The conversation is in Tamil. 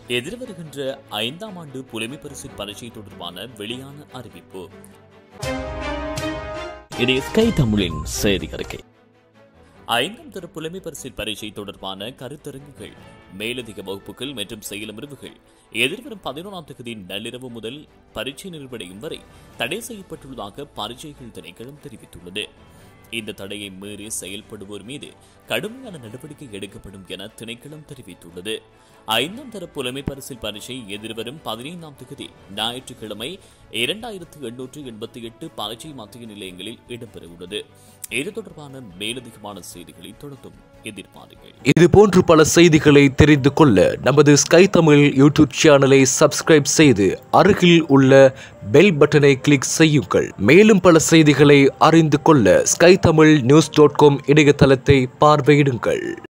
எதிர்வருகின்ற ஐந்தாம் ஆண்டு புலமை பரிசு பரீட்சை தொடர்பான வெளியான அறிவிப்பு இது ஸ்கை தமிழின் செய்தி அறிக்கை ஐந்தாம் தர புலமை பரிசு பரீட்சை தொடர்பான கருத்தரங்குகள் மேலதிக வகுப்புகள் மற்றும் செயலமர்வுகள் எதிர்வரும் பதினோராம் தேதி நள்ளிரவு முதல் பரீட்சை நிறைவடையும் வரை தடை செய்யப்பட்டுள்ளதாக பரீட்சைகள் திணைக்களம் தெரிவித்துள்ளது இந்த தடையை மீறி செயல்படுவோர் மீது கடுமையான நடவடிக்கை எடுக்கப்படும் என திணைக்களம் தெரிவித்துள்ளது ஐந்தாம் தர புலமை பரிசில் பரீட்சை எதிர்வரும் பதினைந்தாம் தேதி ஞாயிற்றுக்கிழமை இரண்டாயிரத்து எண்ணூற்று எண்பத்தி எட்டு பரீட்சை மத்திய நிலையங்களில் இடம்பெறவுள்ளது இது தொடர்பான மேலதிகமான செய்திகளை தொடர்ந்தும் எதிர்பாருங்கள் இது போன்று பல செய்திகளை தெரிந்து கொள்ள நமது ஸ்கை தமிழ் யூடியூப் சேனலை சப்ஸ்கிரைப் செய்து அருகில் உள்ள பெல் பட்டனை கிளிக் செய்யுங்கள் மேலும் பல செய்திகளை அறிந்து கொள்ள Sky Tamil news dot com இணையதளத்தை பார்வையிடுங்கள்